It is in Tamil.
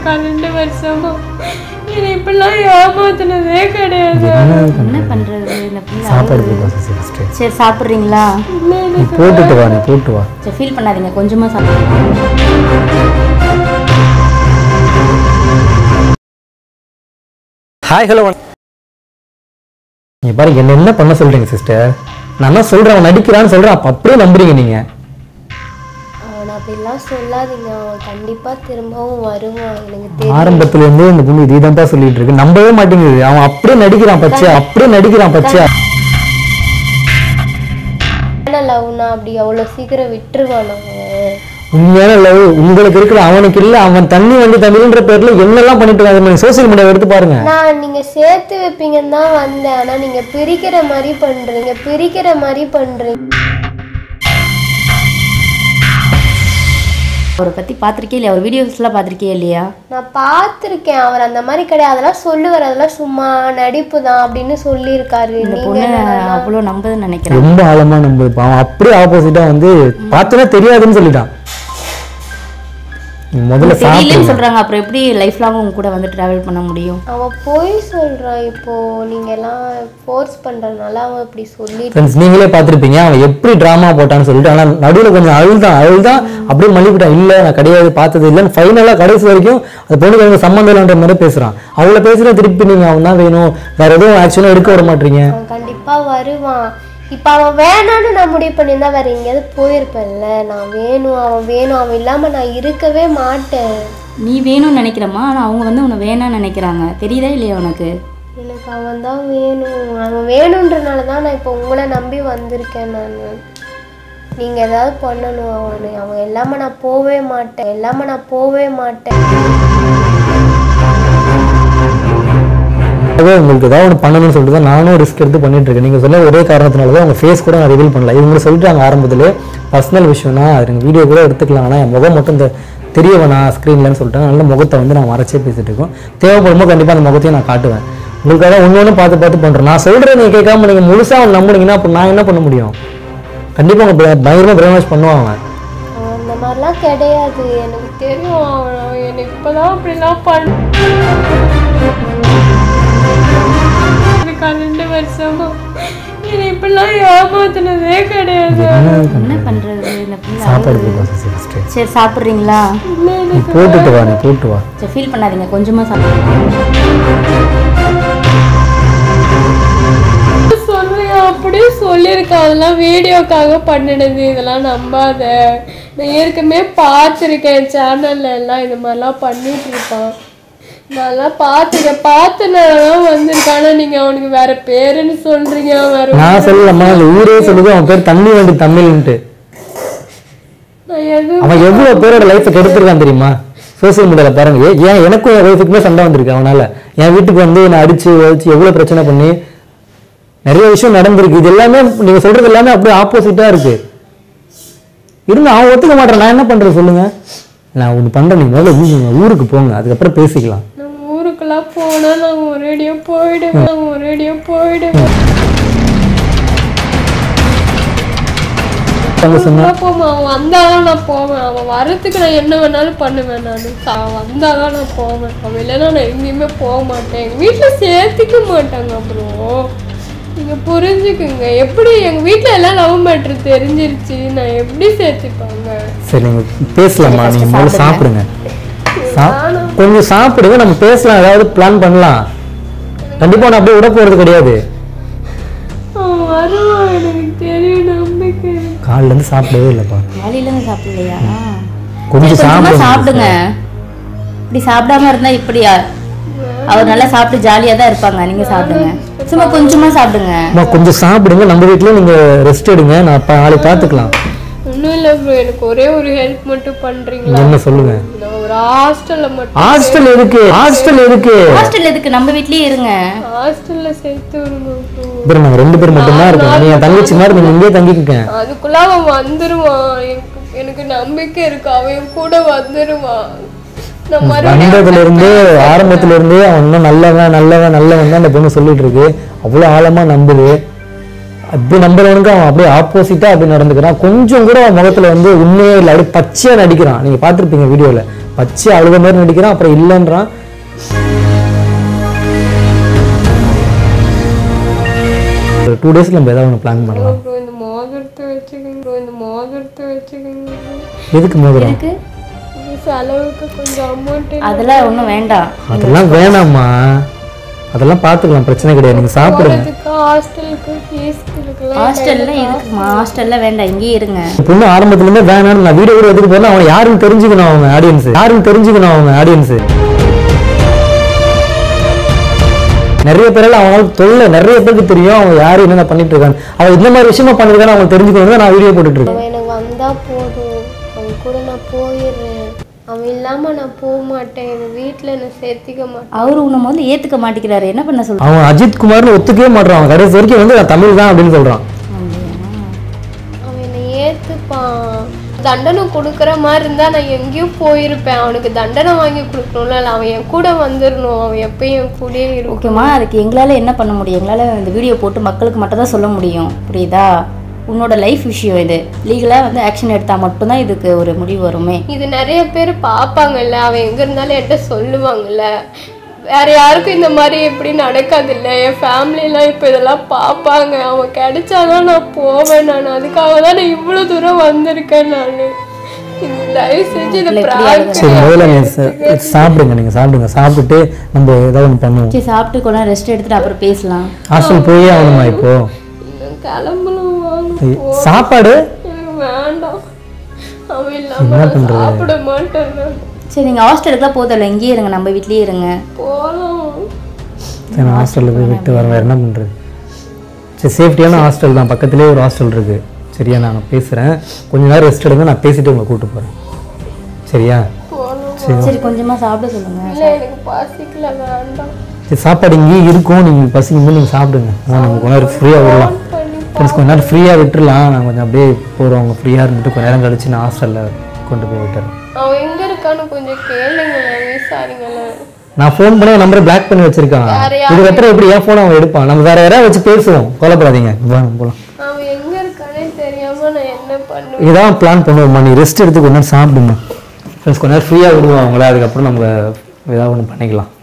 இருக்கா ரெண்டு வருஷமா என்னை இப்படிலாம் ஏமாத்துனதே கிடையாது என்ன பண்றது இந்த பிள்ளை சாப்பாடு கொடுப்பா சசி ஃபஸ்ட்டு சரி சாப்பிட்றீங்களா நீ போட்டுட்டு வா நீ போட்டு வா சரி ஃபீல் பண்ணாதீங்க கொஞ்சமா சாப்பிடுங்க ஹாய் ஹலோ நீங்க பாருங்க என்ன என்ன பண்ண சொல்றீங்க சிஸ்டர் நான் தான் சொல்றேன் அவன் நடிக்கிறான்னு சொல்றேன் அப்ப அப்படியே நம்புறீங்க நீங்க அவன் அப்படிலாம் சொல்லாதீங்க அவன் கண்டிப்பா திரும்பவும் வருவான் எனக்கு தெரியும் ஆரம்பத்துல இருந்தே இந்த பொண்ணு இதே தான் சொல்லிட்டு இருக்கு நம்பவே மாட்டேங்குது அவன் அப்படியே நடிக்கிறான் பச்சையா அப்படியே நடிக்கிறான் பச்சையா லவ்னா அப்படி அவ்வளோ சீக்கிரம் விட்டுருவான் அவன் உண்மையான லவ் உங்களுக்கு இருக்கிற அவனுக்கு இல்ல அவன் தண்ணி வந்து தமிழ்ன்ற பேர்ல என்னெல்லாம் பண்ணிட்டு இருக்காங்க சோசியல் மீடியா எடுத்து பாருங்க நான் நீங்க சேர்த்து வைப்பீங்கன்னு தான் வந்தேன் ஆனா நீங்க பிரிக்கிற மாதிரி பண்றீங்க பிரிக்கிற மாதிரி பண்றீங்க அவரை பத்தி பார்த்திருக்கே இல்லையா அவர் வீடியோஸ்லாம் பார்த்திருக்கே இல்லையா நான் பார்த்துருக்கேன் அவர் அந்த மாதிரி கிடையாது அதெல்லாம் சொல்லுவார் அதெல்லாம் சும்மா நடிப்பு தான் அப்படின்னு சொல்லியிருக்காரு இந்த நீங்க பொண்ணு அவ்வளோ நம்புதுன்னு நினைக்கிறேன் ரொம்ப ஆழமா நம்புது அவன் அப்படியே ஆப்போசிட்டா வந்து பார்த்தனா தெரியாதுன்னு சொல்லிட்டான் நீ முதல்ல தெரியலன்னு சாப்பிடு சொல்றாங்க அப்புறம் எப்படி லைஃப் லாங் உங்க கூட வந்து டிராவல் பண்ண முடியும் அவன் போய் சொல்றான் இப்போ நீங்க எல்லாம் ஃபோர்ஸ் பண்றதுனால அவன் இப்படி சொல்லி ஃப்ரெண்ட்ஸ் நீங்களே பார்த்திருப்பீங்க அவன் எப்படி டிராமா போட்டான்னு சொல்லிட்டு ஆனா நடுவுல கொஞ்சம் அழுதான் அழுதான் அப்படியே மல்லிவிட்டான் இல்ல நான் கிடையாது பார்த்தது இல்லைன்னு ஃபைனலா கடைசி வரைக்கும் அந்த பொண்ணுக்கு அவங்க சம்மந்தம் இல்லைன்ற மாதிரி பேசுறான் அவளை பேசுற திருப்பி நீங்க அவன் தான் வேணும் வேற எதுவும் ஆக்ஷனும் எடுக்க விட மாட்டீங்க அவன் கண்டிப்பா வருவான் இப்போ அவன் வேணான்னு நான் முடிவு பண்ணியிருந்தா வேற எங்கேயாவது போயிருப்பேன்ல நான் வேணும் அவன் வேணும் அவன் இல்லாம நான் இருக்கவே மாட்டேன் நீ வேணும்னு நினைக்கிறமா ஆனா அவங்க வந்து உன்னை வேணாம்னு நினைக்கிறாங்க தெரியுதா இல்லையா உனக்கு எனக்கு அவன் தான் வேணும் அவன் வேணுன்றனால தான் நான் இப்போ உங்களை நம்பி வந்திருக்கேன் நான் நீங்க ஏதாவது பண்ணணும் அவனு அவன் இல்லாம நான் போவே மாட்டேன் இல்லாம நான் போவே மாட்டேன் அதாவது உங்களுக்கு ஏதாவது ஒன்று பண்ணணும்னு சொல்லிட்டு தான் நானும் ரிஸ்க் எடுத்து பண்ணிட்டு இருக்கேன் நீங்க சொல்ல ஒரே காரணத்தினால தான் உங்க ஃபேஸ் கூட நான் ரிவீல் பண்ணல இவங்க சொல்லிட்டாங்க ஆரம்பத்திலே பர்சனல் விஷயம்னா அது நீங்கள் வீடியோ கூட எடுத்துக்கலாம் ஆனால் என் முகம் மட்டும் இந்த தெரிய வேணாம் ஸ்க்ரீன்லன்னு சொல்லிட்டாங்க நல்ல முகத்தை வந்து நான் மறைச்சே பேசிட்டு இருக்கோம் தேவைப்படும்போது கண்டிப்பாக அந்த முகத்தையும் நான் காட்டுவேன் உங்களுக்காக ஒன்று ஒன்று பார்த்து பார்த்து பண்ணுறேன் நான் சொல்கிறேன் நீங்கள் கேட்காம நீங்கள் முழுசாக அவன் நம்புனீங்கன்னா அப்போ நான் என்ன பண்ண முடியும் கண்டிப்பாக உங்க பயங்கரமாக பிரெயின் வாஷ் பண்ணுவான் அவன் அவன் அந்த மாதிரிலாம் கிடையாது எனக்கு தெரியும் அவன் அவன் எனக்கு இப்போதான் அப்படிலாம் பண்ண இருக்கா ரெண்டு வருஷமா என்னை இப்படிலாம் ஏமாத்துனதே கிடையாது என்ன பண்றது இந்த பிள்ளை சாப்பாடு கொடுப்பா சசி ஃபஸ்ட்டு சரி சாப்பிட்றீங்களா நீ போட்டுட்டு வா நீ போட்டு வா சரி ஃபீல் பண்ணாதீங்க கொஞ்சமா சாப்பிடுங்க சொல்றியா அப்படியே சொல்லியிருக்கான் அதெல்லாம் வீடியோக்காக பண்ணினது இதெல்லாம் நம்பாத நான் ஏற்கனவே பார்த்துருக்கேன் சேனல்ல எல்லாம் இது மாதிரிலாம் பண்ணிட்டு இருப்பான் நான்லாம் பார்த்துருக்கேன் பார்த்தனாலதான் வந்திருக்கான் ஆனா நீங்க அவனுக்கு வேற பேருன்னு சொல்றீங்க வேற நான் சொல்லலாமா அந்த ஊரே சொல்லுது அவன் பேர் தண்ணி வண்டி தமிழ்ன்ட்டு நான் எது அவன் எவ்வளவு பேரோட லைஃப்பை கெடுத்திருக்கான் தெரியுமா சோசியல் மீடியால பாருங்க ஏ- ஏன் எனக்கும் என் ஒய்ஃபுக்குமே சண்டை வந்திருக்கு அவனால என் வீட்டுக்கு வந்து என்னை அடிச்சு உழைச்சு எவ்வளவு பிரச்சனை பண்ணி நிறைய விஷயம் நடந்திருக்கு இது எல்லாமே நீங்க சொல்றது எல்லாமே அப்படியே ஆப்போசிட்டா இருக்கு இருந்து அவன் ஒத்துக்க மாட்டான் நான் என்ன பண்றது சொல்லுங்க நான் ஒன்று பண்றேன் நீங்க முதல்ல ஊ- ஊருக்கு போங்க அதுக்கப்புறம் பேசிக்கலாம் நான் ஊருக்கெல்லாம் போனா நான் ஒரேடியா போயிடுவேன் நான் ஒரேடியா போயிடுவேன் அவங்க சொன்னா நான் போவேன் அவன் வந்தாதான் நான் போவேன் அவன் வரத்துக்கு நான் என்ன வேணாலும் பண்ணுவேன் நான் அவன் வந்தாதான் நான் போவேன் அவன் இல்லைன்னா நான் எங்கேயுமே போக மாட்டேன் எங்கள் வீட்டில் சேர்த்துக்க மாட்டாங்க அப்புறம் நீங்க புரிஞ்சுக்குங்க எப்படி எங்க வீட்டில் எல்லாம் லவ் மேட்ரு தெரிஞ்சிருச்சு நான் எப்படி சேர்த்துப்பாங்க சரி நீங்க பேசலாமா நீங்க முதல்ல சாப்பிடுங்க சா- கொஞ்சம் சாப்பிடுங்க நம்ம பேசலாம் ஏதாவது பிளான் பண்ணலாம் கண்டிப்பா நான் அப்படியே விட போறது கிடையாது அவன் வருவான் எனக்கு தெரியும் நம்பிக்கை இருக்கு. காலைல இருந்து சாப்பிடவே இல்லைப்பா காலையில இருந்து சாப்பிடலையா கொஞ்சம் கொஞ்சமா சாப்பிடுங்க சாப்பிடுங்க இப்படி சாப்பிடாம இருந்தா இப்படியா அவர் நல்லா சாப்பிட்டு ஜாலியா தான் இருப்பாங்க நீங்க சாப்பிடுங்க சும்மா கொஞ்சமா சாப்பிடுங்க அம்மா, கொஞ்சம் சாப்பிடுங்க நம்ம வீட்லயே நீங்க ரெஸ்ட் எடுங்க நான் பா- நாளைக்கு பார்த்துக்கலாம் ஒன்றும் இல்லை ப்ரோ எனக்கு ஒரே ஒரு ஹெல்ப் மட்டும் பண்றீங்களா என்ன சொல்லுங்க நான் ஒரு ஹாஸ்டல்ல மட்டும் ஹாஸ்டல் எதுக்கு ஹாஸ்டல் எதுக்கு ஹாஸ்டல் எதுக்கு நம்ம வீட்லயே இருங்க ஹாஸ்டல்ல சேர்த்து விடுங்க ப்ரோ அப்புறம் நாங்க ரெண்டு பேர் மட்டும்தான் இருக்கோம் நீ என் தங்கச்சி மாதிரி நீங்க இங்கேயே தங்கிக்கங்க அதுக்குள்ள அவன் வந்துருவான் எனக்கு எனக்கு நம்பிக்கை இருக்கு அவன் என் கூட வந்துருவான் நான் மறுபடியும் வந்ததுல இருந்து ஆரம்பத்துல இருந்தே அவன் இன்னும் நல்லவன் நல்லவன் நல்லவன் தான் அந்த பொண்ணு சொல்லிட்டு இருக்கு அவ்வளவு ஆழமா நம்புது அப்படி நம்புறவனுக்கு அவன் அப்படியே ஆப்போசிட்டா அப்படி நடந்துக்கிறான் கொஞ்சம் கூட அவன் முகத்துல வந்து உண்மையே இல்லை அப்படியே பச்சையா நடிக்கிறான் நீங்க பார்த்திருப்பீங்க வீடியோல வச்சு அழுத மாதிரி நடிக்கிறான் அப்புறம் இல்லைன்றான் ஒரு டூ டேஸ்ல நம்ம ஏதாவது ஒன்று பிளான் பண்ணலாம் அப்புறம் இந்த மோதிரத்தை வச்சுக்கோங்க bro, இந்த மோதிரத்தை வச்சுக்கோங்க bro. எதுக்கு மோதிரம் இருக்கு இந்த செலவுக்கு கொஞ்சம் அமௌண்ட் அதெல்லாம் ஒன்றும் வேண்டாம் அதெல்லாம் வேணாம்மா அதெல்லாம் பார்த்துக்கலாம் பிரச்சனை கிடையாது நீங்கள் சாப்பிடுங்க போறதுக்கு ஹாஸ்டலுக்கு ஃபீஸ்க்கு ஹாஸ்டல்ல இருக்குமா ஹாஸ்டல்ல வேண்டாம் இங்கேயே இருங்க இந்த பொண்ணு ஆரம்பத்துல இருந்தே வேணாம்னு நான் வீடியோ கூட எதுக்கு போறேன் அவன் யாருன்னு தெரிஞ்சுக்கணும் அவங்க ஆடியன்ஸ் யாருன்னு தெரிஞ்சுக்கணும் அவங்க ஆடியன்ஸ் நிறைய பேரால அவங்களுக்கு தொல்லை நிறைய பேருக்கு தெரியும் அவங்க யாரு என்னென்ன பண்ணிட்டு இருக்காங்க அவன் இந்த மாதிரி விஷயமா பண்ணிருக்கான்னு அவங்க தெரிஞ்சுக்கணும் தான் நான் வீடியோ போட்டுட்டு இருக்கேன் அவன் எனக்கு வந்தா போதும் அவன் கூட நான் போயிடுறேன் அவன் இல்லாம நான் போக மாட்டேன் எங்க வீட்டுல என்ன சேர்த்திக்க மாட்டேன் அவரு உன்னை முதல்ல ஏத்துக்க மாட்டேங்கிறாரு என்ன பண்ண சொல்ற அவன் அஜித் குமார்னு ஒத்துக்கவே மாட்டான் அவன் கடைசி வரைக்கும் வந்து நான் தமிழ் தான் அப்படின்னு சொல்றான் அவன் என்னை ஏத்துப்பான் தண்டனை கொடுக்குற மாதிரி இருந்தா நான் எங்கேயும் போயிருப்பேன் அவனுக்கு தண்டனை வாங்கி கொடுக்கணும்ல இல்ல அவன் என் கூட வந்துடணும் அவன் எப்பயும் என் கூடயே இருக்கும் ஓகேம்மா அதுக்கு எங்களால் என்ன பண்ண முடியும் எங்களால் இந்த வீடியோ போட்டு மக்களுக்கு மட்டும் தான் சொல்ல முடியும் புரியுதா உன்னோட லைஃப் விஷயம் இது லீகலாக வந்து ஆக்ஷன் எடுத்தால் மட்டும்தான் இதுக்கு ஒரு முடிவு வருமே இது நிறைய பேர் பார்ப்பாங்கல்ல அவன் எங்க இருந்தாலும் என்கிட்ட சொல்லுவாங்கல்ல வேற யாருக்கும் இந்த மாதிரி எப்படி நடக்காதுல்ல என் ஃபேமிலிலாம் இப்போ இதெல்லாம் பார்ப்பாங்க அவன் கிடைச்சாதான் நான் போவேன் நான் அதுக்காக தான் நான் இவ்வளோ தூரம் வந்திருக்கேன் நான் தயவு செஞ்சு இந்த பிராங்க் சரி முதல்ல நீங்க சா- சாப்பிடுங்க நீங்க சாப்பிடுங்க சாப்பிட்டுட்டு நம்ம ஏதாவது ஒன்று பண்ணுவோம் சரி சாப்பிட்டு கொஞ்ச ரெஸ்ட் எடுத்துட்டு அப்புறம் பேசலாம் ஹாஸ்டல் போயே ஆகணுமா இப்போ இன்னும் கிளம்பலாம் வாங்க சரி, சாப்பாடு எனக்கு வேண்டாம் அவன் இல்லாம நான் சாப்பிட மாட்டேன் நான். சரி நீங்கள் ஹாஸ்டலுக்குலாம் போதில்ல இங்கேயே இருங்க நம்ம வீட்லேயே இருங்க போலாம் சரி நான் ஹாஸ்டலில் போய் விட்டு வரேன் வேறு என்ன பண்ணுறது சரி சேஃப்டியான ஹாஸ்டல் தான் பக்கத்துலேயே ஒரு ஹாஸ்டல் இருக்குது சரியா நான் பேசுகிறேன் கொஞ்ச நேரம் ரெஸ்ட் எடுங்க நான் பேசிட்டு உங்களை கூப்பிட்டு போகிறேன் சரியா போலாம் சரி கொஞ்சமாக சாப்பிட சொல்லுங்க இல்ல எனக்கு பசிக்கல வேண்டாம் சரி சாப்பாடு இங்கேயே இருக்கும் நீங்கள் பசிக்கும் போது நீங்கள் சாப்பிடுங்க ஆ, நம்ம கொஞ்ச நேரம் ஃப்ரீயாக விடலாம் பண்ணி ஃப்ரெண்ட்ஸ் கொஞ்ச நேரம் ஃப்ரீயாக விட்டுறலாம் நான் கொஞ்சம் அப்படியே போகிறோம் அவங்க ஃப்ரீயாக இருந்துட்டு கொஞ்ச நேரம் கழிச்சு நான் ஹாஸ்டலில் கொண்டு போய் விட்டுறேன் அவன் எங்க இருக்கான்னு கொஞ்சம் கேளுங்களேன் விசாரிங்களேன் நான் ஃபோன் பண்ணி நம்பரை பிளாக் பண்ணி வச்சிருக்கான் வேற இதுக்கப்புறம் எப்படி ஏன் ஃபோன் அவன் எடுப்பான் நம்ம வேற யாராவது வச்சு பேசுவோம் கொல்லப்படாதீங்க வாங்க போகலாம் அவன் எங்க இருக்கானே தெரியாம நான் என்ன பண்ணுவேன் இதான் பிளான் பண்ணுவோம்மா நீ ரெஸ்ட் எடுத்து கொஞ்ச நேரம் சாப்பிடுமா ஃப்ரெண்ட்ஸ் கொஞ்ச நேரம் ஃப்ரீயாக விடுவோம் அவங்கள அதுக்கப்புறம் நம்ம ஏதாவது ஒன்று பண்ணிக்கலாம்